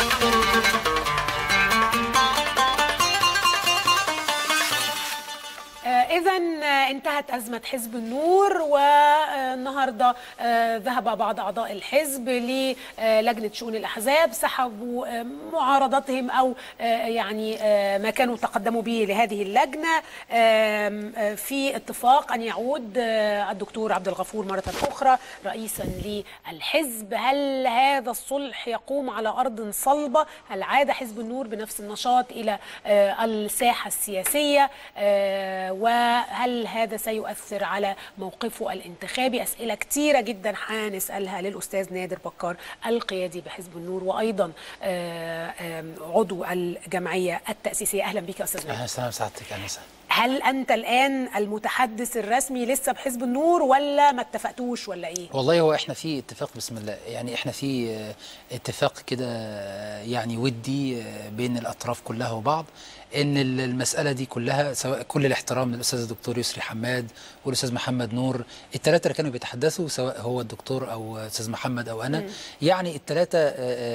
إذا انتهت أزمة حزب النور والنهاردة آه، ذهب بعض أعضاء الحزب للجنة شؤون الأحزاب سحبوا آه، معارضتهم أو آه، يعني آه، ما كانوا تقدموا به لهذه اللجنة آم، آه، في اتفاق أن يعود آه، الدكتور عبد الغفور مرة أخرى رئيسا للحزب هل هذا الصلح يقوم على أرض صلبة هل عاد حزب النور بنفس النشاط إلى آه، الساحة السياسية آه، وهل هذا سيؤثر على موقفه الانتخابي أسئلة كتيرة جدا هنسألها للأستاذ نادر بكار القيادي بحزب النور وأيضا آه، آم، عضو الجمعية التأسيسية أهلا بك يا أستاذ نادر اهلا وسهلا بسعادتك اهلا وسهلا هل أنت الآن المتحدث الرسمي لسه بحزب النور ولا ما اتفقتوش ولا إيه؟ والله هو احنا في اتفاق بسم الله يعني احنا في آه، اتفاق كده آه، يعني ودي آه، بين الاطراف كلها وبعض ان ال- المساله دي كلها سواء كل الاحترام للاستاذ الدكتور يسري حماد والاستاذ محمد نور الثلاثه اللي كانوا بيتحدثوا سواء هو الدكتور او استاذ محمد او انا يعني الثلاثه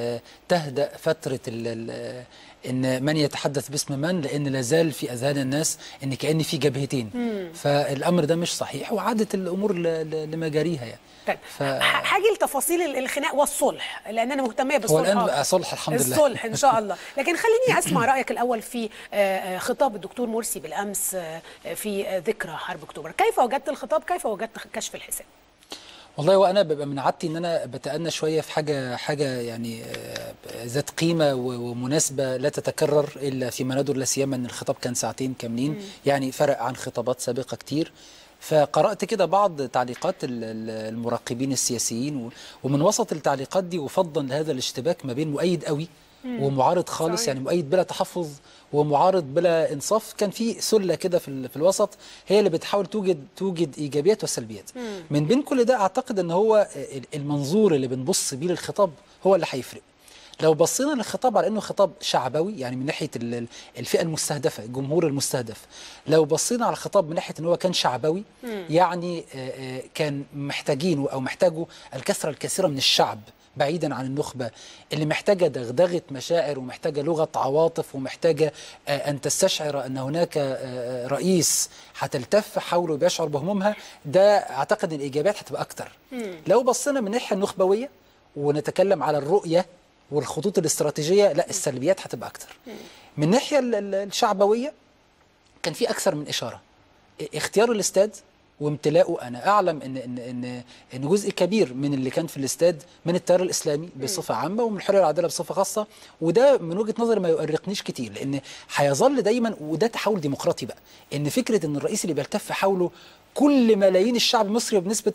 تهدا فتره ال- ال- ان من يتحدث باسم من لان لا زال في اذهان الناس ان كان في جبهتين فالامر ده مش صحيح وعادت الامور ل- ل- لمجاريها يعني طيب ف- ح- هاجي لتفاصيل ال- الخناق والصلح لان انا مهتميه هو بالصلح الان آه. بقى صلح الحمد لله الصلح ان شاء الله لكن خليني اسمع رايك الاول في آه، آه، خطاب الدكتور مرسي بالامس آه، في آه، ذكرى حرب اكتوبر كيف وجدت الخطاب كيف وجدت كشف الحساب والله وانا ببقى من عادتي ان انا بتأنى شويه في حاجه حاجه يعني آه، ذات قيمه و- ومناسبه لا تتكرر الا فيما ندر لا سيما ان الخطاب كان ساعتين كاملين يعني فرق عن خطابات سابقه كتير فقرأت كده بعض تعليقات ال- ال- المراقبين السياسيين و- ومن وسط التعليقات دي وفضلا لهذا الاشتباك ما بين مؤيد قوي ومعارض خالص صحيح. يعني مؤيد بلا تحفظ ومعارض بلا انصاف كان في سله كده في ال- في الوسط هي اللي بتحاول توجد توجد ايجابيات وسلبيات من بين كل ده اعتقد ان هو ال- المنظور اللي بنبص بيه للخطاب هو اللي هيفرق لو بصينا للخطاب على انه خطاب شعبوي يعني من ناحيه ال- ال- الفئه المستهدفه الجمهور المستهدف لو بصينا على الخطاب من ناحيه ان هو كان شعبوي يعني آه، آه، كان محتاجينه او محتاجه الكثره الكثيره من الشعب بعيدا عن النخبه اللي محتاجه دغدغه مشاعر ومحتاجه لغه عواطف ومحتاجه آه، ان تستشعر ان هناك آه، رئيس هتلتف حوله بيشعر بهمومها ده اعتقد ان الايجابيات هتبقى اكتر لو بصينا من الناحيه النخبويه ونتكلم على الرؤيه والخطوط الاستراتيجيه لا السلبيات هتبقى اكتر من الناحيه ال- ال- الشعبويه كان في اكثر من اشاره اختيار الاستاد وامتلاؤه انا اعلم ان ان ان ان جزء كبير من اللي كان في الاستاد من التيار الاسلامي بصفه عامه ومن الحريه والعداله بصفه خاصه وده من وجهه نظري ما يؤرقنيش كتير لان هيظل دايما وده تحول ديمقراطي بقى ان فكره ان الرئيس اللي بيلتف حوله كل ملايين الشعب المصري بنسبه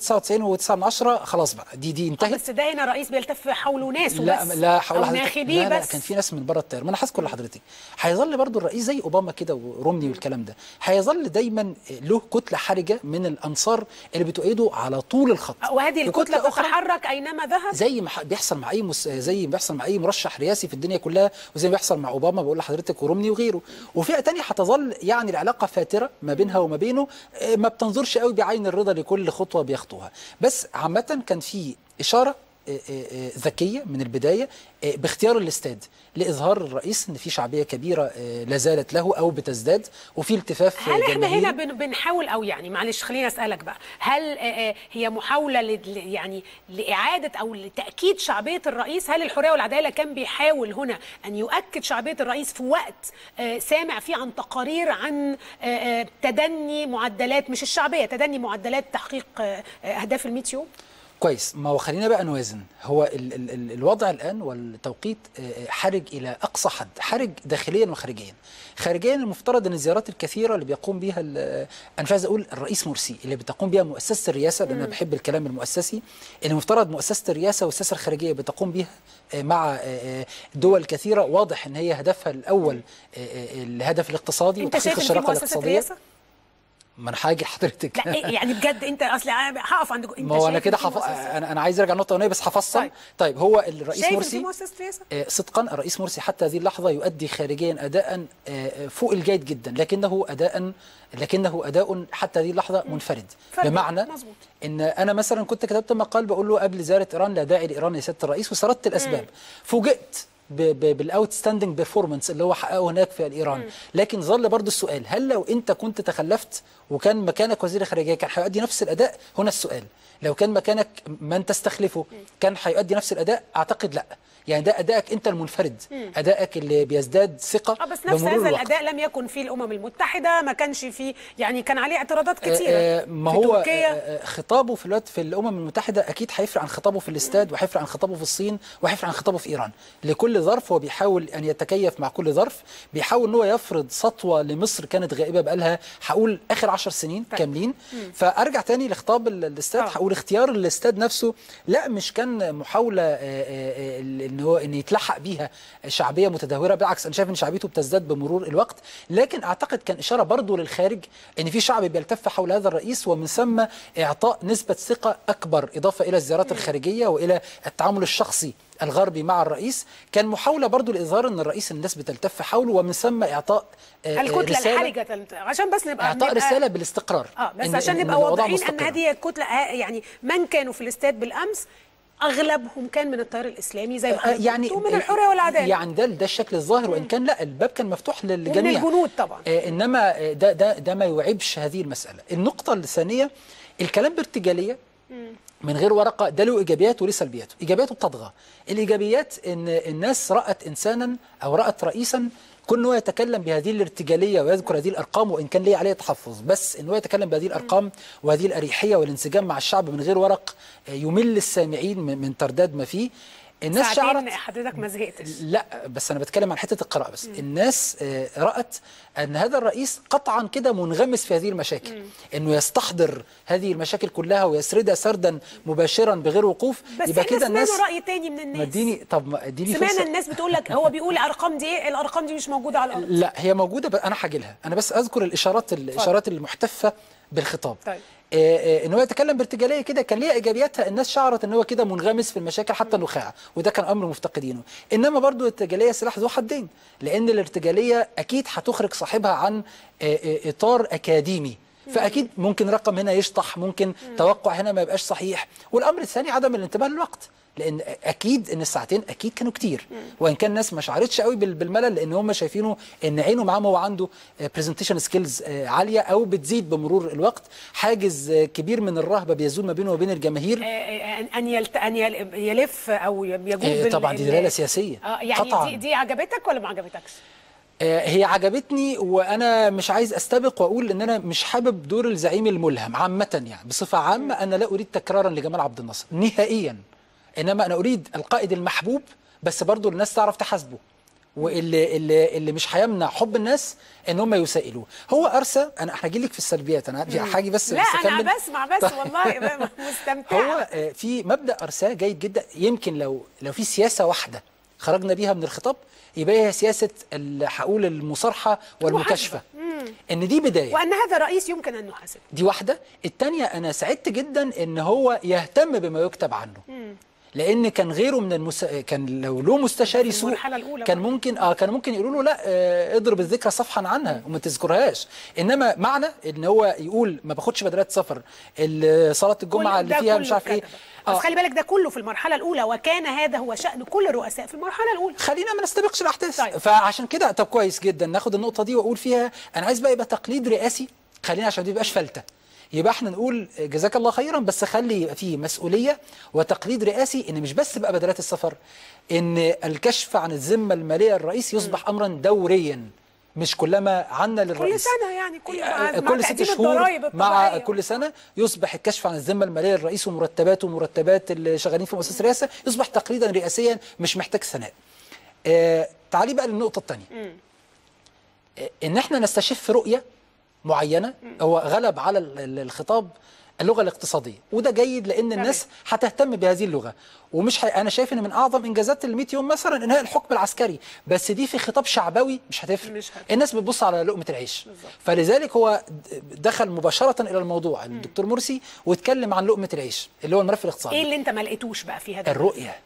99.9 خلاص بقى دي دي انتهت بس ده هنا رئيس بيلتف حوله ناس لا وبس لا حول او حضرتك ناخبيه لا, لا بس كان في ناس من بره التيار ما انا هذكر لحضرتك هيظل برضو الرئيس زي اوباما كده ورومني والكلام ده هيظل دايما له كتله حرجه من الانصار اللي بتؤيده على طول الخط وهذه وكتلة الكتله أخرى تتحرك اينما ذهب زي ما ح- بيحصل مع اي مس... زي ما بيحصل مع اي مرشح رئاسي في الدنيا كلها وزي ما بيحصل مع اوباما بقول لحضرتك ورومني وغيره وفئه تانية هتظل يعني العلاقه فاتره ما بينها وما بينه آه، ما بتنظرش قوي بعين الرضا لكل خطوه بيخطوها بس عامه كان في اشاره آه، آه، آه، ذكيه من البدايه آه، باختيار الاستاد لاظهار الرئيس ان في شعبيه كبيره آه، لا زالت له او بتزداد وفي التفاف هل احنا جماهيري. هنا بن- بنحاول او يعني معلش خليني اسالك بقى هل آه، آه، هي محاوله ل- ل- يعني لاعاده او لتاكيد شعبيه الرئيس هل الحريه والعداله كان بيحاول هنا ان يؤكد شعبيه الرئيس في وقت آه، سامع فيه عن تقارير عن آه، آه، تدني معدلات مش الشعبيه تدني معدلات تحقيق آه، آه، اهداف ال 100 يوم كويس ما هو خلينا بقى نوازن هو ال ال ال الوضع الان والتوقيت آه، حرج الى اقصى حد حرج داخليا وخارجيا خارجيا المفترض ان الزيارات الكثيره اللي بيقوم بيها ال- انا مش عايز اقول الرئيس مرسي اللي بتقوم بيها مؤسسه الرئاسه لان انا بحب الكلام المؤسسي اللي المفترض مؤسسه الرئاسه والسياسه الخارجيه بتقوم بيها آه، مع آه، آه، دول كثيره واضح ان هي هدفها الاول آه، آه، الهدف الاقتصادي انت وتحقيق شايف ان في الشراكه مؤسسه الاقتصاديه رئاسه؟ ما انا هاجي لحضرتك لا إيه يعني بجد انت اصل أنا هقف عند جو- انت ما هو انا شايف كده إن في حف... مؤسسة؟ انا انا عايز ارجع نقطه ثانيه بس هفصل طيب. طيب, طيب هو الرئيس شايف ان في مرسي مؤسسه رئاسه؟ آه، صدقا الرئيس مرسي حتى هذه اللحظه يؤدي خارجيا اداء آه، فوق الجيد جدا لكنه اداء لكنه اداء حتى هذه اللحظه منفرد فرد، بمعنى مظبوط. ان انا مثلا كنت كتبت مقال بقول له قبل زياره ايران لا داعي لايران يا سياده الرئيس وسردت الاسباب فوجئت بالاوت ستاندنج بيرفورمانس اللي هو حققه هناك في ايران لكن ظل برضو السؤال هل لو انت كنت تخلفت وكان مكانك وزير الخارجيه كان هيؤدي نفس الاداء هنا السؤال لو كان مكانك من تستخلفه كان هيؤدي نفس الاداء اعتقد لا يعني ده ادائك انت المنفرد ادائك اللي بيزداد ثقه اه بس نفس بمرور هذا الوقت. الاداء لم يكن في الامم المتحده ما كانش في يعني كان عليه اعتراضات كثيره آه، آه، ما في هو تركيا آه، آه، خطابه في الوقت في الامم المتحده اكيد هيفرق عن خطابه في الاستاد وهيفرق عن خطابه في الصين وهيفرق عن خطابه في ايران لكل ظرف هو بيحاول ان يتكيف مع كل ظرف بيحاول ان هو يفرض سطوه لمصر كانت غائبه بقالها هقول اخر عشر سنين طيب. كاملين فارجع تاني لخطاب ال- الاستاد آه. هقول اختيار الاستاد نفسه لا مش كان محاوله آه، آه، آه، ان هو ان يتلحق بيها شعبيه متدهوره بالعكس انا شايف ان شعبيته بتزداد بمرور الوقت لكن اعتقد كان اشاره برضه للخارج ان في شعب بيلتف حول هذا الرئيس ومن ثم اعطاء نسبه ثقه اكبر اضافه الى الزيارات الخارجيه والى التعامل الشخصي الغربي مع الرئيس كان محاوله برضه لاظهار ان الرئيس الناس بتلتف حوله ومن ثم اعطاء آه، الكتله رسالة الحرجه تلت- عشان بس نبقى اعطاء نبقى- رساله بالاستقرار اه بس إن- عشان إن نبقى الأوضاع واضحين ان مستقرة. هذه الكتله آه، يعني من كانوا في الاستاد بالامس اغلبهم كان من التيار الاسلامي زي ما آه، حضرتك يعني قلت، ومن الحريه والعداله يعني ده ده الشكل الظاهر وان كان لا الباب كان مفتوح للجميع ومن الجنود طبعا آه انما آه، ده ده ده ما يعيبش هذه المساله النقطه الثانيه الكلام بارتجاليه من غير ورقه ده له ايجابيات وله سلبيات ايجابياته بتطغى الايجابيات ان الناس رات انسانا او رات رئيسا كون هو يتكلم بهذه الارتجاليه ويذكر هذه الارقام وان كان ليه عليه تحفظ بس ان هو يتكلم بهذه الارقام وهذه الاريحيه والانسجام مع الشعب من غير ورق آه، يمل السامعين من من ترداد ما فيه الناس شعرت ساعتين حضرتك ما زهقتش لا بس انا بتكلم عن حته القراءه بس الناس آه، رات ان هذا الرئيس قطعا كده منغمس في هذه المشاكل انه يستحضر هذه المشاكل كلها ويسردها سردا مباشرا بغير وقوف بس يبقى احنا كده الناس سمعنا راي تاني من ما الناس اديني طب ما اديني سمعنا فرصه الناس بتقول لك هو بيقول الارقام دي ايه الارقام دي مش موجوده على الارض لا هي موجوده بس انا هاجي لها انا بس اذكر الاشارات الاشارات المحتفه بالخطاب طيب. آه، آه، ان هو يتكلم بارتجاليه كده كان ليها ايجابياتها الناس شعرت ان هو كده منغمس في المشاكل حتى النخاع وده كان امر مفتقدينه انما برضو الارتجاليه سلاح ذو حدين لان الارتجاليه اكيد هتخرج صاحبها عن آه، آه، اطار اكاديمي فاكيد ممكن رقم هنا يشطح ممكن توقع هنا ما يبقاش صحيح والامر الثاني عدم الانتباه للوقت لان اكيد ان الساعتين اكيد كانوا كتير وان كان الناس ما شعرتش قوي بال- بالملل لان هم شايفينه ان عينه معاه هو عنده برزنتيشن سكيلز عاليه او بتزيد بمرور الوقت حاجز آه، كبير من الرهبه بيزول ما بينه وبين الجماهير آه، آه، ان يلت... ان يل- يلف او يجوب آه، بال- طبعا دي ال- دلاله سياسيه اه يعني قطعا دي, دي عجبتك ولا ما عجبتكش؟ آه، هي عجبتني وانا مش عايز استبق واقول ان انا مش حابب دور الزعيم الملهم عامه يعني بصفه عامه انا لا اريد تكرارا لجمال عبد الناصر نهائيا انما انا اريد القائد المحبوب بس برضه الناس تعرف تحاسبه واللي اللي اللي مش هيمنع حب الناس ان هم يسائلوه هو ارسى انا هاجي لك في السلبيات انا في حاجه بس لا بس انا أكمل. بسمع بس والله مستمتعه هو آه، في مبدا ارساه جيد جدا يمكن لو لو في سياسه واحده خرجنا بيها من الخطاب يبقى هي سياسه ال- هقول المصارحه والمكاشفه ان دي بدايه وان هذا رئيس يمكن ان نحاسبه دي واحده الثانيه انا سعدت جدا ان هو يهتم بما يكتب عنه لان كان غيره من المس... كان لو له مستشاري في سوء المرحلة الأولى كان برضه. ممكن اه كان ممكن يقولوا له لا آه اضرب الذكرى صفحا عنها وما تذكرهاش انما معنى ان هو يقول ما باخدش بدلات سفر ال- صلاه الجمعه كل- اللي ده فيها كله مش عارف ايه اتكتب. بس خلي بالك ده كله في المرحله الاولى وكان هذا هو شان كل الرؤساء في المرحله الاولى خلينا ما نستبقش الاحداث طيب. فعشان كده طب كويس جدا ناخد النقطه دي واقول فيها انا عايز بقى يبقى تقليد رئاسي خلينا عشان ما يبقاش فلته يبقى احنا نقول جزاك الله خيرا بس خلي يبقى فيه مسؤوليه وتقليد رئاسي ان مش بس بقى بدلات السفر ان الكشف عن الذمه الماليه للرئيس يصبح امرا دوريا مش كلما عنا للرئيس كل سنه يعني كل مع كل مع ست تقديم شهور الضرائب مع الطبيعية. كل سنه يصبح الكشف عن الذمه الماليه للرئيس ومرتباته ومرتبات اللي شغالين في مؤسسه الرئاسه يصبح تقليدا رئاسيا مش محتاج ثناء. آه تعالي بقى للنقطه الثانيه. آه ان احنا نستشف رؤيه معينه هو غلب على ال- ال- الخطاب اللغه الاقتصاديه وده جيد لان الناس هتهتم بهذه اللغه ومش ح... انا شايف ان من اعظم انجازات ال 100 يوم مثلا انهاء الحكم العسكري بس دي في خطاب شعبوي مش هتفرق مش هتفرق. الناس بتبص على لقمه العيش فلذلك هو د- دخل مباشره الى الموضوع الدكتور مرسي واتكلم عن لقمه العيش اللي هو الملف الاقتصادي ايه اللي انت ما لقيتوش بقى في هذا الرؤيه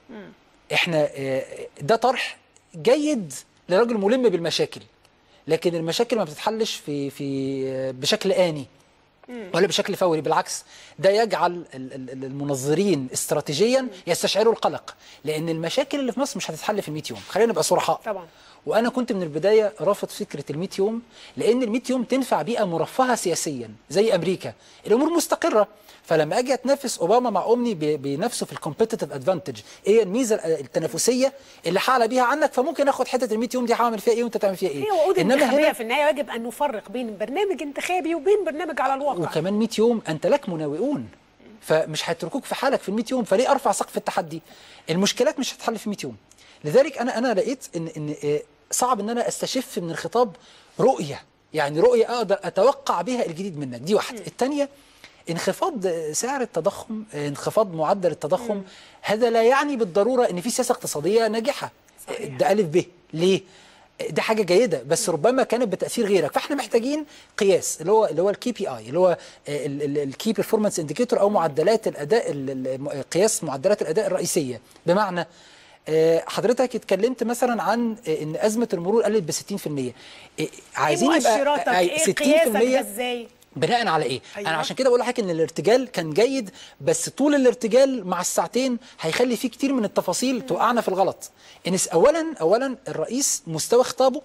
احنا آه، ده طرح جيد لراجل ملم بالمشاكل لكن المشاكل ما بتتحلش في في آه، بشكل آني ولا بشكل فوري بالعكس ده يجعل ال- ال- ال- المنظرين استراتيجيا يستشعروا القلق لان المشاكل اللي في مصر مش هتتحل في ال 100 يوم خلينا نبقى صرحاء طبعا. وانا كنت من البدايه رافض فكره ال 100 يوم لان ال 100 يوم تنفع بيئه مرفهه سياسيا زي امريكا الامور مستقره فلما اجي اتنافس اوباما مع اومني بي- بينافسوا في الكومبيتيتيف ادفانتج ايه الميزه التنافسيه اللي هعلى بيها عنك فممكن اخد حته ال 100 يوم دي هعمل فيها ايه وانت تعمل فيها ايه هي وعود انما انتخابيه هنا في النهايه يجب ان نفرق بين برنامج انتخابي وبين برنامج على الواقع وكمان 100 يوم انت لك مناوئون فمش هيتركوك في حالك في ال 100 يوم فليه ارفع سقف التحدي المشكلات مش هتتحل في 100 يوم لذلك انا انا لقيت ان ان آه، صعب ان انا استشف من الخطاب رؤيه يعني رؤيه اقدر اتوقع بها الجديد منك دي واحده الثانيه انخفاض آه، سعر التضخم آه، انخفاض معدل التضخم هذا لا يعني بالضروره ان في سياسه اقتصاديه ناجحه صحيح. ده الف ب ليه ده حاجه جيده بس ربما كانت بتاثير غيرك فاحنا محتاجين قياس اللي هو اللي هو الكي بي اي اللي هو الكي بيرفورمانس انديكيتور او معدلات الاداء ال- ال- قياس معدلات الاداء الرئيسيه بمعنى آه، حضرتك اتكلمت مثلا عن آه، ان ازمه المرور قلت ب 60% آه، عايزين ايه يبقى مؤشراتك آه، ايه قياسك ده 60% ازاي بناء على ايه؟ أيوة. انا عشان كده بقول لحضرتك ان الارتجال كان جيد بس طول الارتجال مع الساعتين هيخلي فيه كتير من التفاصيل توقعنا في الغلط. ان س- اولا اولا الرئيس مستوى خطابه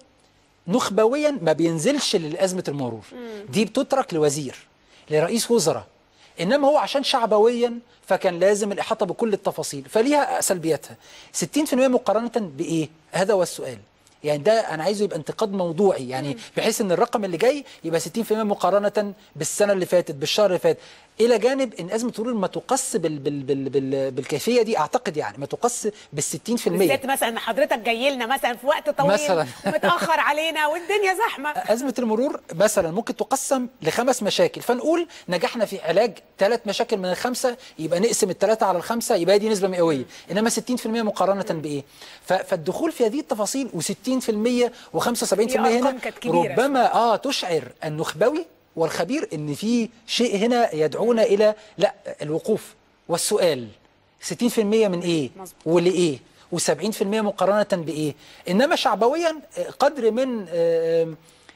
نخبويا ما بينزلش لازمه المرور. دي بتترك لوزير لرئيس وزراء. انما هو عشان شعبويا فكان لازم الاحاطه بكل التفاصيل فليها سلبياتها. 60% مقارنه بايه؟ هذا هو السؤال. يعني ده انا عايزه يبقى انتقاد موضوعي يعني بحيث ان الرقم اللي جاي يبقى 60% مقارنه بالسنه اللي فاتت بالشهر اللي فات الى جانب ان ازمه المرور ما تقص بال بال بال بال بالكيفيه دي اعتقد يعني ما تقص بال 60% بالذات مثلا ان حضرتك جاي لنا مثلا في وقت طويل مثلاً. متاخر علينا والدنيا زحمه أزمة المرور مثلا ممكن تقسم لخمس مشاكل فنقول نجحنا في علاج ثلاث مشاكل من الخمسة يبقى نقسم الثلاثة على الخمسة يبقى دي نسبة مئوية إنما 60% مقارنة بإيه ف- فالدخول في هذه التفاصيل و60% و75% هي أرقام هنا كانت كبيرة ربما آه تشعر النخبوي والخبير إن في شيء هنا يدعونا إلى لا الوقوف والسؤال 60% من إيه مظبوط. ولإيه و70% مقارنة بإيه إنما شعبويا آه، قدر من آه،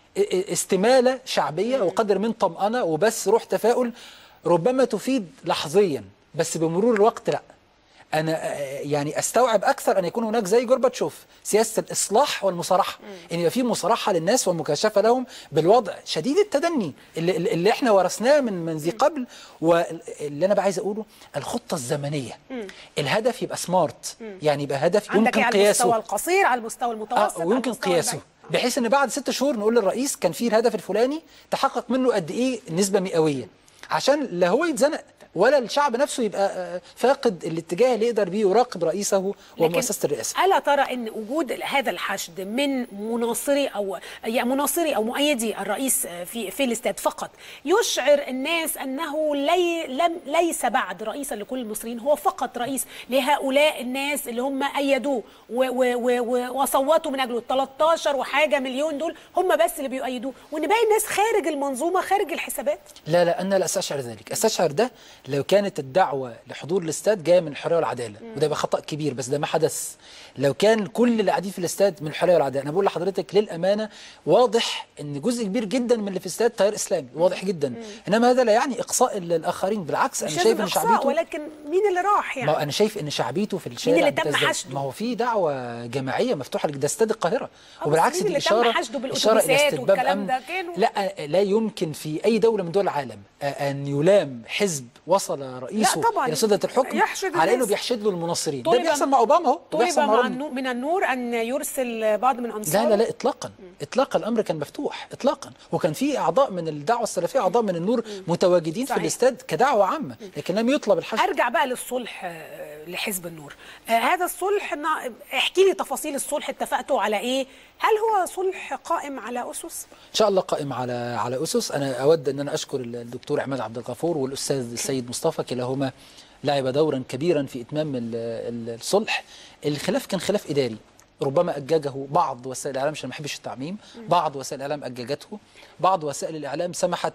استمالة شعبية وقدر من طمأنة وبس روح تفاؤل ربما تفيد لحظيا بس بمرور الوقت لا أنا آه، يعني أستوعب أكثر أن يكون هناك زي جورباتشوف سياسة الإصلاح والمصارحة أن يبقى في مصارحة للناس والمكاشفة لهم بالوضع شديد التدني اللي, اللي احنا ورثناه من من ذي قبل واللي أنا بقى عايز أقوله الخطة الزمنية الهدف يبقى سمارت يعني يبقى هدف عندك يمكن إيه على المستوى قياسه القصير على المستوى المتوسط اه على ويمكن المستوى قياسه البعيد. بحيث ان بعد ست شهور نقول للرئيس كان في الهدف الفلاني تحقق منه قد ايه نسبه مئويه عشان لا هو يتزنق ولا الشعب نفسه يبقى آه، فاقد الاتجاه اللي يقدر بيه يراقب رئيسه لكن ومؤسسه الرئاسه الا ترى ان وجود هذا الحشد من مناصري او يعني مناصري او مؤيدي الرئيس في في الاستاد فقط يشعر الناس انه لي لم ليس بعد رئيسا لكل المصريين هو فقط رئيس لهؤلاء الناس اللي هم ايدوه و- و- و- و- وصوتوا من اجله 13 وحاجه مليون دول هم بس اللي بيؤيدوه وان باقي الناس خارج المنظومه خارج الحسابات لا لا انا لا استشعر ذلك استشعر ده لو كانت الدعوه لحضور الاستاد جايه من الحريه والعداله وده يبقى خطا كبير بس ده ما حدث لو كان كل اللي قاعدين في الاستاد من الحريه والعداله انا بقول لحضرتك للامانه واضح ان جزء كبير جدا من اللي في الاستاد تيار اسلامي واضح جدا انما هذا لا يعني اقصاء ال- الاخرين بالعكس انا مش شايف لازم ان اقصاء شعبيته ولكن مين اللي راح يعني ما انا شايف ان شعبيته في الشارع اللي تم بتزداد. حشده؟ ما هو في دعوه جماعيه مفتوحه لك ده استاد القاهره بس وبالعكس مين دي اللي تم اشاره حشده اشاره الى بالأتوبيسات استتباب والكلام امن ده كانوا- لا لا يمكن في اي دوله من دول العالم ان يلام حزب وصل رئيسه لا طبعاً. الى سده الحكم يحشد على انه الناس. بيحشد له المناصرين ده طلب- بيحصل مع اوباما اهو ده طلب بيحصل مع مع رامي. النو- من النور ان يرسل بعض من انصاره لا لا لا اطلاقا اطلاقا الامر كان مفتوح اطلاقا وكان في اعضاء من الدعوه السلفيه اعضاء من النور متواجدين صحيح. في الاستاد كدعوه عامه لكن لم يطلب الحشد ارجع بقى للصلح آه، لحزب النور آه، هذا الصلح نا- احكي لي تفاصيل الصلح اتفقتوا على ايه هل هو صلح قائم على اسس ان شاء الله قائم على على اسس انا اود ان انا اشكر الدكتور عماد عبد الغفور والاستاذ السيد مصطفى كلاهما لعب دورا كبيرا في اتمام ال- ال- الصلح الخلاف كان خلاف اداري ربما اججه بعض وسائل الاعلام عشان ما بحبش التعميم بعض وسائل الاعلام اججته بعض وسائل الاعلام سمحت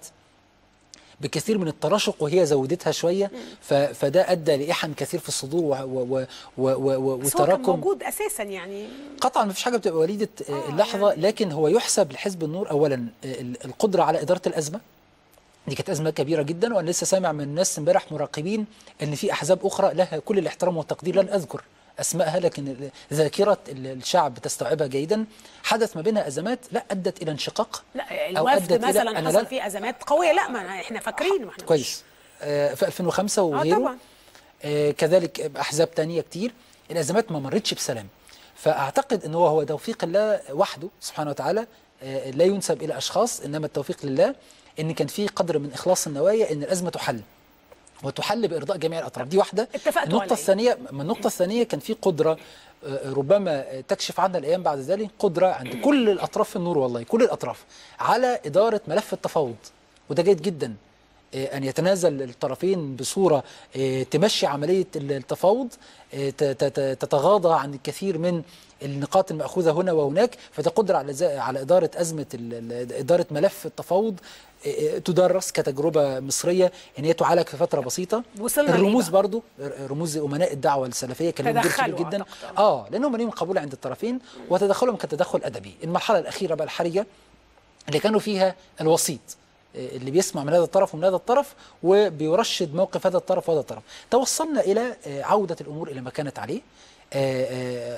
بكثير من التراشق وهي زودتها شويه ف- فده ادى لاحن كثير في الصدور و و و و و بس هو كان وتراكم موجود اساسا يعني قطعا ما فيش حاجه بتبقى وليده آه، اللحظه لكن هو يحسب لحزب النور اولا آه، ال- القدره على اداره الازمه دي كانت ازمه كبيره جدا وانا لسه سامع من الناس امبارح مراقبين ان في احزاب اخرى لها كل الاحترام والتقدير لن اذكر اسمائها لكن ذاكره الشعب تستوعبها جيدا حدث ما بينها ازمات لا ادت الى انشقاق لا أو الوفد أدت إلى- مثلا أنا حصل لا- فيه ازمات قويه لا ما احنا فاكرين ما احنا مش- كويس آه، في 2005 وغيره طبعاً. آه، كذلك احزاب تانية كتير الازمات ما مرتش بسلام فاعتقد ان هو هو توفيق الله وحده سبحانه وتعالى آه، لا ينسب الى اشخاص انما التوفيق لله ان كان في قدر من اخلاص النوايا ان الازمه تحل وتحل بارضاء جميع الاطراف دي واحده اتفقتوا على النقطه إيه؟ الثانيه من النقطه الثانيه كان في قدره آه، ربما آه، تكشف عنا الايام بعد ذلك قدره عند كل الاطراف في النور والله كل الاطراف على اداره ملف التفاوض وده جيد جدا آه، ان يتنازل الطرفين بصوره آه، تمشي عمليه التفاوض آه، ت- ت- ت- تتغاضى عن الكثير من النقاط المأخوذة هنا وهناك فده قدرة على زي- على إدارة أزمة ال- ال- إدارة ملف التفاوض آه، آه، تدرس كتجربة مصرية إن هي تعالج في فترة بسيطة وصلنا لإيه الرموز بقى؟ برضو رموز أمناء الدعوة السلفية كان لهم دور كبير تدخلوا جدا أعتقد. اه لأنهم ليهم قبول عند الطرفين وتدخلهم كتدخل أدبي المرحلة الأخيرة بقى الحرجة اللي كانوا فيها الوسيط آه، اللي بيسمع من هذا الطرف ومن هذا الطرف وبيرشد موقف هذا الطرف وهذا الطرف توصلنا إلى آه، عودة الأمور إلى ما كانت عليه آه، آه،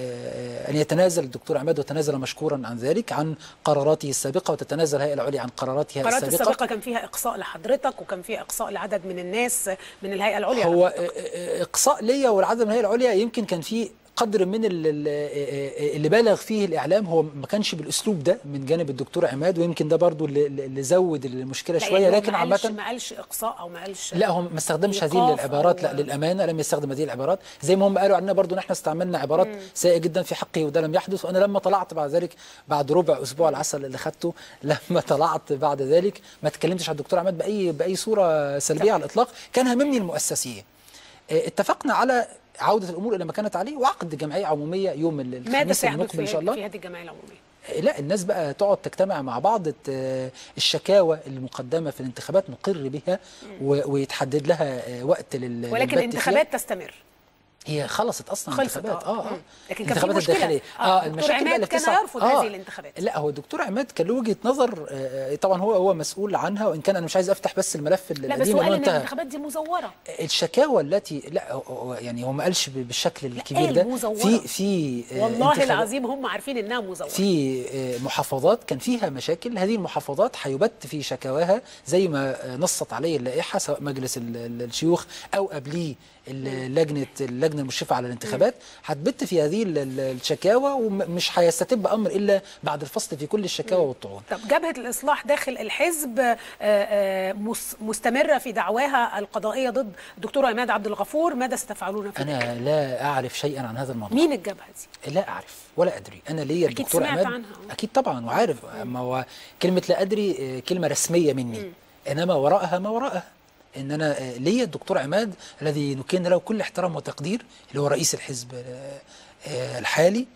آه، أن يتنازل الدكتور عماد وتنازل مشكورا عن ذلك عن قراراته السابقة وتتنازل الهيئة العليا عن قراراتها القرارات السابقة السابقه كان فيها اقصاء لحضرتك وكان فيها اقصاء لعدد من الناس من الهيئه العليا هو آه، آه، اقصاء ليا والعدد من الهيئه العليا يمكن كان في قدر من ال- ال- آه، اللي بالغ فيه الاعلام هو ما كانش بالاسلوب ده من جانب الدكتور عماد ويمكن ده برضو اللي, اللي زود المشكله لا، شويه يعني هو لكن ما قالش- عامه ما قالش اقصاء او ما قالش لا هو ما استخدمش هذه إيقاف العبارات أو- لا للامانه لم يستخدم هذه العبارات زي ما هم قالوا عننا برضو نحن استعملنا عبارات سيئه جدا في حقه وده لم يحدث وانا لما طلعت بعد ذلك بعد ربع اسبوع العسل اللي خدته لما طلعت بعد ذلك ما اتكلمتش على الدكتور عماد باي باي صوره سلبيه على الاطلاق كان هممني المؤسسيه آه، اتفقنا على عوده الامور الى ما كانت عليه وعقد جمعيه عموميه يوم ال- ماذا الخميس سيحدث المقبل ان في شاء الله في هذه الجمعيه العموميه لا الناس بقى تقعد تجتمع مع بعض ت- الشكاوى المقدمه في الانتخابات نقر بها و- ويتحدد لها آه، وقت لل ولكن للبت فيها. الانتخابات تستمر هي خلصت اصلا خلصت، الانتخابات آه. اه اه مم. لكن كان في الانتخابات مشكلة. الداخليه آه، دكتور المشاكل بقى عماد اللي كان بتسع- يرفض هذه الانتخابات. لا هو الدكتور عماد كان له وجهه نظر آه، طبعا هو هو مسؤول عنها وان كان انا مش عايز افتح بس الملف لا بس القديم هو لأنه قال ان انتهى الانتخابات دي مزوره الشكاوى التي لا هو- هو يعني هو ما قالش ب- بالشكل الكبير قال ده مزورة. في في آه، والله انتخابات- العظيم هم عارفين انها مزوره في آه، محافظات كان فيها مشاكل هذه المحافظات هيبت في شكاواها زي ما آه، نصت عليه اللائحه سواء مجلس ال- ال- الشيوخ او قبليه ال- لجنه اللجنه المشرفه على الانتخابات هتبت في هذه ال- ال- الشكاوى ومش هيستتب امر الا بعد الفصل في كل الشكاوى والطعون طب جبهه الاصلاح داخل الحزب آه، آه، مس- مستمره في دعواها القضائيه ضد الدكتور عماد عبد الغفور ماذا ستفعلون في ذلك؟ انا لا اعرف شيئا عن هذا الموضوع مين الجبهه دي؟ لا اعرف ولا ادري انا ليا أكيد الدكتور سمعت عماد عنها. اكيد طبعا وعارف ما هو كلمه لا ادري آه، كلمه رسميه مني انما وراءها ما وراءها ان انا آه، ليا الدكتور عماد الذي نكن له كل احترام وتقدير اللي هو رئيس الحزب آه، آه، الحالي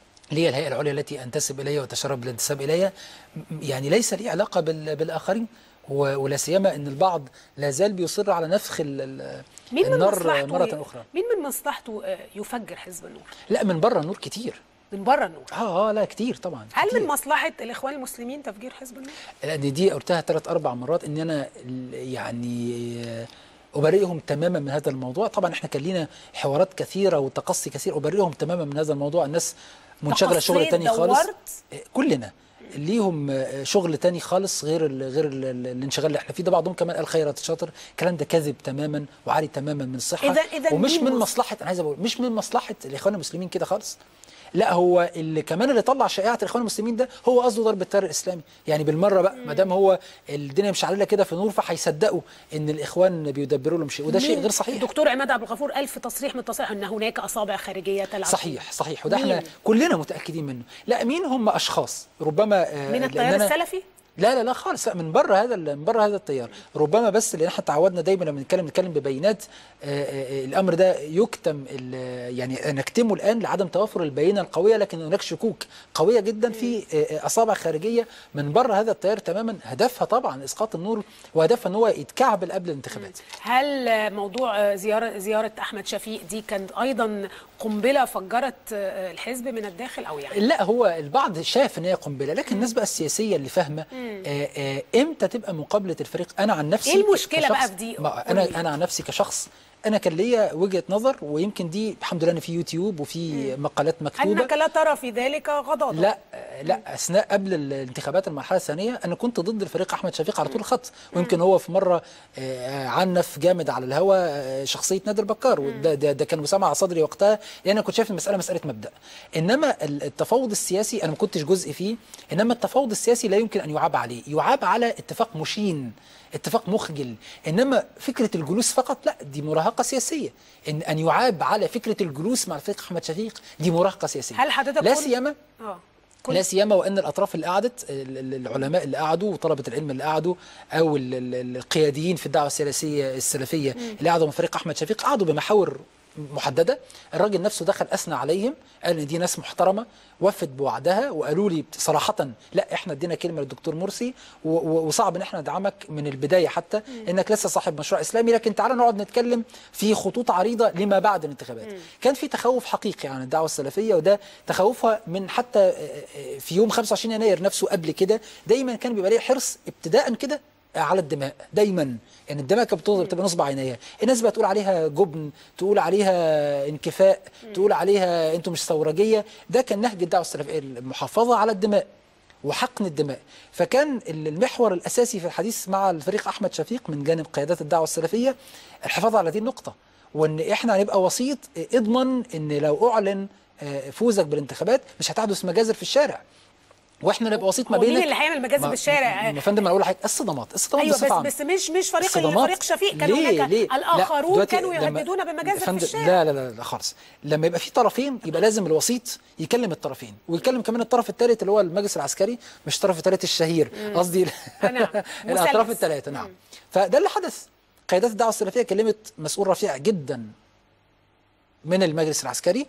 لي الهيئه العليا التي انتسب اليها وتشرف بالانتساب اليها م- يعني ليس لي علاقه بال- بالاخرين و- ولا سيما ان البعض لا زال بيصر على نفخ ال- ال- مين من النار مصلحته مره اخرى مين من مصلحته آه، يفجر حزب النور؟ لا من بره النور كتير من بره النور اه اه لا كتير طبعا هل كتير. من مصلحه الاخوان المسلمين تفجير حزب النور؟ لان دي قلتها ثلاث اربع مرات ان انا ال- يعني آه، ابرئهم تماما من هذا الموضوع طبعا احنا كان لينا حوارات كثيره وتقصي كثير ابرئهم تماما من هذا الموضوع الناس منشغله شغل تقصيت، تاني خالص دورت؟ آه، كلنا ليهم آه، شغل تاني خالص غير ال غير ال الانشغال اللي احنا فيه ده بعضهم كمان قال خيرت شاطر الكلام ده كذب تماما وعاري تماما من الصحه إذا- إذا ومش مين من مص- مصلحه انا عايز اقول مش من مصلحه الاخوان المسلمين كده خالص لا هو اللي كمان اللي طلع شائعه الاخوان المسلمين ده هو قصده ضرب التيار الاسلامي يعني بالمره بقى ما دام هو الدنيا مش علينا كده في نور فهيصدقوا ان الاخوان بيدبروا لهم شيء وده شيء مين؟ غير صحيح الدكتور عماد عبد الغفور قال في تصريح من التصريح ان هناك اصابع خارجيه تلعب صحيح صحيح وده احنا مين؟ كلنا متاكدين منه لا مين هم اشخاص ربما آه، من لأن التيار أنا- السلفي؟ لا لا لا خالص لا من بره هذا ال- من بره هذا التيار ربما بس لان احنا تعودنا دايما لما نتكلم نتكلم ببينات آه، آه، الامر ده يكتم ال- يعني نكتمه الان لعدم توافر البينه القويه لكن هناك شكوك قويه جدا في آه، آه، اصابع خارجيه من بره هذا التيار تماما هدفها طبعا اسقاط النور وهدفها ان هو يتكعبل قبل الانتخابات هل آه، موضوع آه، زياره زياره احمد شفيق دي كانت ايضا قنبله فجرت آه، الحزب من الداخل او يعني لا هو البعض شاف ان هي قنبله لكن الناس بقى السياسيه اللي فاهمه آه، آه، امتى تبقى مقابله الفريق انا عن نفسي إيه المشكلة كشخص- بقى في دي؟ ما قولي. انا انا عن نفسي كشخص انا كان ليا وجهه نظر ويمكن دي الحمد لله ان في يوتيوب وفي مقالات مكتوبه انك لا ترى في ذلك غضاضه لا لا اثناء قبل الانتخابات المرحله الثانيه انا كنت ضد الفريق احمد شفيق على طول الخط ويمكن هو في مره آه، عنف جامد على الهوا آه، شخصيه نادر بكار وده ده, ده كان مسامع على صدري وقتها لان انا كنت شايف المساله مساله مبدا انما ال- التفاوض السياسي انا ما كنتش جزء فيه انما التفاوض السياسي لا يمكن ان يعاب عليه يعاب على اتفاق مشين اتفاق مخجل انما فكره الجلوس فقط لا دي مراهقه سياسيه ان ان يعاب على فكره الجلوس مع الفريق احمد شفيق دي مراهقه سياسيه هل حضرتك لا كنت- سيما اه لا سيما وان الاطراف اللي قعدت ال- ال- العلماء اللي قعدوا وطلبه العلم اللي قعدوا او ال- ال- القياديين في الدعوه السياسيه السلفيه اللي قعدوا من فريق احمد شفيق قعدوا بمحاور محدده الراجل نفسه دخل اثنى عليهم قال ان دي ناس محترمه وفت بوعدها وقالوا لي صراحه لا احنا ادينا كلمه للدكتور مرسي و- و- وصعب ان احنا ندعمك من البدايه حتى انك لسه صاحب مشروع اسلامي لكن تعالى نقعد نتكلم في خطوط عريضه لما بعد الانتخابات كان في تخوف حقيقي عن الدعوه السلفيه وده تخوفها من حتى آه، آه، في يوم 25 يناير نفسه قبل كده دايما كان بيبقى ليه حرص ابتداء كده على الدماء دايما يعني الدماء كانت بتضرب بتبقى نصب عينيها الناس بقى تقول عليها جبن تقول عليها انكفاء تقول عليها انتوا مش ثورجيه ده كان نهج الدعوه السلفيه المحافظه على الدماء وحقن الدماء فكان المحور الاساسي في الحديث مع الفريق احمد شفيق من جانب قيادات الدعوه السلفيه الحفاظ على هذه النقطه وان احنا هنبقى وسيط اضمن ان لو اعلن آه، فوزك بالانتخابات مش هتحدث مجازر في الشارع واحنا نبقى وسيط ما هو مين بينك اللي هيعمل مجازر ما- بالشارع؟ يا فندم انا اقول لحضرتك الصدمات الصدمات ايوه بس بصفة عامة. بس مش مش فريق الصدمات فريق شفيق كان ليه هناك ليه لا، الاخرون دلوقتي كانوا لما- يهددون بمجازر في فندم، الشارع لا لا لا, لا خالص لما يبقى في طرفين يبقى لازم الوسيط يكلم الطرفين ويكلم كمان الطرف الثالث اللي هو المجلس العسكري مش الطرف الثالث الشهير قصدي نعم. الاطراف مثلث. الثلاثه نعم فده اللي حدث قيادات الدعوه السلفيه كلمت مسؤول رفيع جدا من المجلس العسكري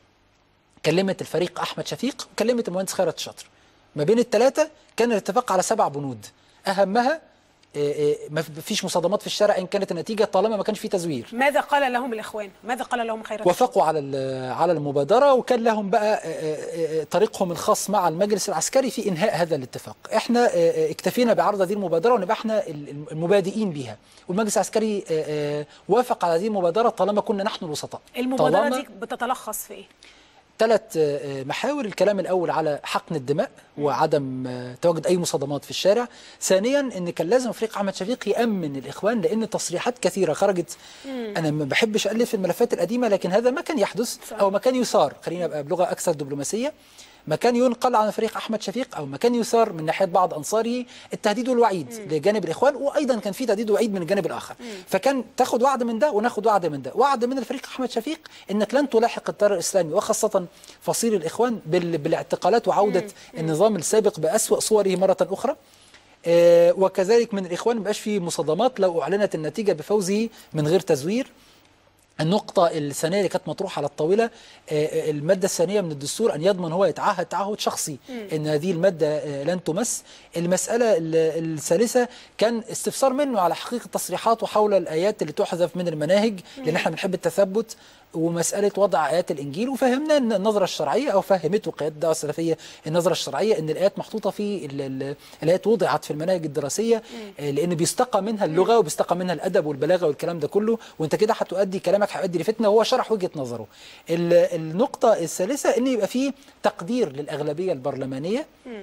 كلمت الفريق احمد شفيق وكلمت المهندس خيرت الشاطر ما بين الثلاثه كان الاتفاق على سبع بنود اهمها إيه إيه، ما فيش مصادمات في الشارع ان كانت النتيجه طالما ما كانش في تزوير ماذا قال لهم الاخوان؟ ماذا قال لهم خيرت وافقوا على ال- على المبادره وكان لهم بقى آه، آه، آه، طريقهم الخاص مع المجلس العسكري في انهاء هذا الاتفاق احنا آه، آه، اكتفينا بعرض هذه المبادره ونبقى احنا ال- المبادئين بها والمجلس العسكري آه، آه، وافق على هذه المبادره طالما كنا نحن الوسطاء المبادره طالما دي بتتلخص في ايه؟ ثلاث محاور الكلام الأول على حقن الدماء وعدم آه، تواجد أي مصادمات في الشارع ثانيا أن كان لازم فريق أحمد شفيق يأمن الإخوان لأن تصريحات كثيرة خرجت أنا ما بحبش ألف الملفات القديمة لكن هذا ما كان يحدث صح. أو ما كان يثار خلينا أبقى بلغة أكثر دبلوماسية ما كان ينقل عن فريق احمد شفيق او ما كان يثار من ناحيه بعض انصاره التهديد والوعيد لجانب الاخوان وايضا كان في تهديد ووعيد من الجانب الاخر فكان تاخد وعد من ده وناخد وعد من ده وعد من الفريق احمد شفيق انك لن تلاحق التيار الاسلامي وخاصه فصيل الاخوان بال- بالاعتقالات وعوده النظام السابق باسوا صوره مره اخرى آه، وكذلك من الاخوان ما يبقاش في مصادمات لو اعلنت النتيجه بفوزه من غير تزوير النقطة الثانية اللي كانت مطروحة على الطاولة آه، آه، المادة الثانية من الدستور أن يضمن هو يتعهد تعهد شخصي أن هذه المادة آه، لن تمس المسألة ال- الثالثة كان استفسار منه على حقيقة تصريحاته حول الآيات اللي تحذف من المناهج لأن احنا بنحب التثبت ومسألة وضع آيات الإنجيل وفهمنا أن النظرة الشرعية أو فهمته قيادة الدعوة السلفية النظرة الشرعية أن الآيات محطوطة في ال- ال- الآيات وضعت في المناهج الدراسية آه، لأن بيستقى منها اللغة وبيستقى منها الأدب والبلاغة والكلام ده كله وأنت كده هتؤدي كلامك هيؤدي لفتنة وهو شرح وجهة نظره ال- النقطة الثالثة أن يبقى في تقدير للأغلبية البرلمانية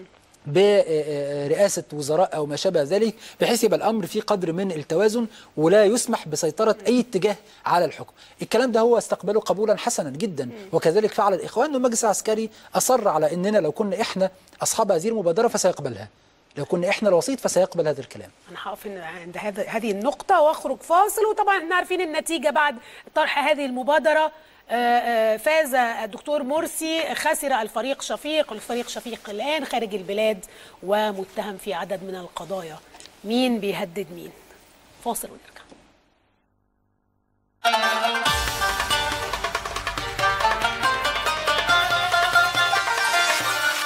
برئاسة وزراء أو ما شابه ذلك بحيث يبقى الأمر فيه قدر من التوازن ولا يسمح بسيطرة أي اتجاه على الحكم الكلام ده هو استقبله قبولا حسنا جدا وكذلك فعل الإخوان والمجلس العسكري أصر على أننا لو كنا إحنا أصحاب هذه المبادرة فسيقبلها لو كنا إحنا الوسيط فسيقبل هذا الكلام انا هقف إن- عند هذا هذه النقطة واخرج فاصل وطبعا احنا عارفين النتيجة بعد طرح هذه المبادرة آه، آه، فاز الدكتور مرسي خسر الفريق شفيق الفريق شفيق الآن خارج البلاد ومتهم في عدد من القضايا مين بيهدد مين فاصل ونرجع